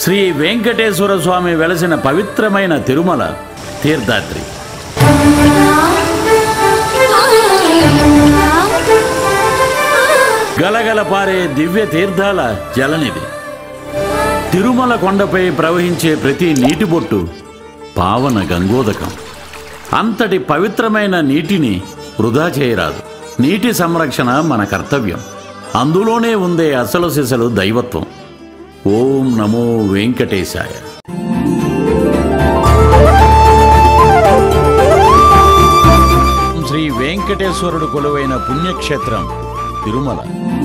శ్రీ వెంకటేశ్వర స్వామి వెలసిన పవిత్రమైన తిరుమల తీర్థాద్రి గలగల పారే దివ్య తీర్థాల జలనిధి తిరుమల కొండపై ప్రవహించే ప్రతి నీటి బొట్టు పావన గంగోదకం అంతటి పవిత్రమైన నీటిని వృధా చేయరాదు నీటి సంరక్షణ మన కర్తవ్యం అందులోనే ఉందే అసలు సిసలు దైవత్వం ఓం నమో వెంకటేశాయ శ్రీ వెంకటేశ్వరుడు కొలువైన పుణ్యక్షేత్రం తిరుమల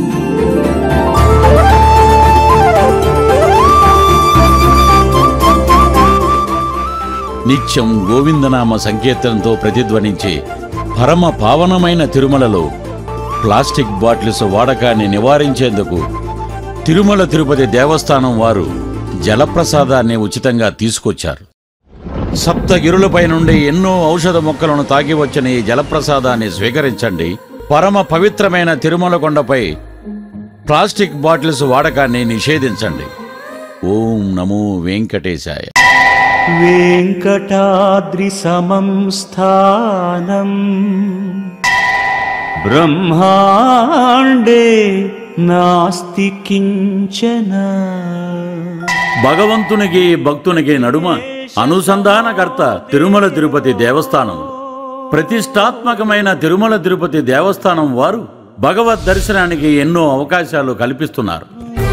నిత్యం గోవిందనామ సంకీర్తనతో ప్రతిధ్వనించే పరమ పావనమైన తిరుమలలో ప్లాస్టిక్ బాటిల్స్ వాడకాన్ని నివారించేందుకు తిరుమల తిరుపతి దేవస్థానం వారు జలప్రసాదాన్ని ఉచితంగా తీసుకొచ్చారు సప్తగిరులపై నుండి ఎన్నో ఔషధ మొక్కలను తాగి వచ్చిన ఈ జలప్రసాదాన్ని స్వీకరించండి పరమ పవిత్రమైన తిరుమల కొండపై ప్లాస్టిక్ బాటిల్స్ వాడకాన్ని నిషేధించండి ఓం నమో వెంకటేశాయ वेङ्कटाद्रिसमं स्थानम् ब्रह्माण्डे नास्ति किञ्चन భగవంతునికి భక్తునికి నడుమ అనుసంధానకర్త తిరుమల తిరుపతి దేవస్థానం ప్రతిష్టాత్మకమైన తిరుమల తిరుపతి దేవస్థానం వారు భగవద్ దర్శనానికి ఎన్నో అవకాశాలు కల్పిస్తున్నారు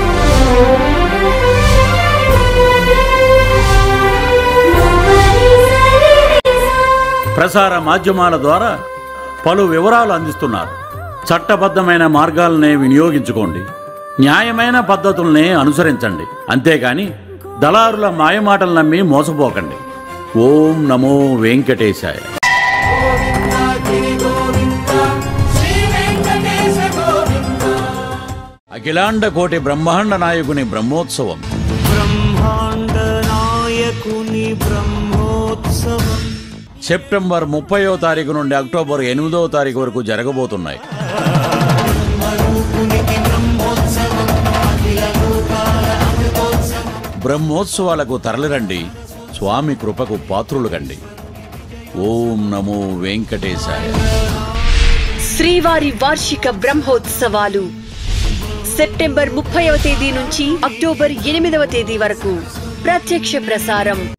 ప్రసార మాధ్యమాల ద్వారా పలు వివరాలు అందిస్తున్నారు చట్టబద్ధమైన మార్గాలనే వినియోగించుకోండి న్యాయమైన పద్ధతుల్నే అనుసరించండి అంతేగాని దళారుల మాయమాటలు నమ్మి మోసపోకండి ఓం నమో వెంకటేశాయ అఖిలాండ కోటి బ్రహ్మాండ నాయకుని బ్రహ్మోత్సవం ब्रह्माण्डनायकुनि ब्रह्मोत्सवम् సెప్టెంబర్ ముప్పయో తారీఖు నుండి అక్టోబర్ ఎనిమిదవ తారీఖు వరకు జరగబోతున్నాయి బ్రహ్మోత్సవాలకు తరలిరండి స్వామి కృపకు పాత్రులు కండి ఓం నమో వెంకటేశాయ శ్రీవారి వార్షిక బ్రహ్మోత్సవాలు సెప్టెంబర్ ముప్పైవ తేదీ నుంచి అక్టోబర్ ఎనిమిదవ తేదీ వరకు ప్రత్యక్ష ప్రసారం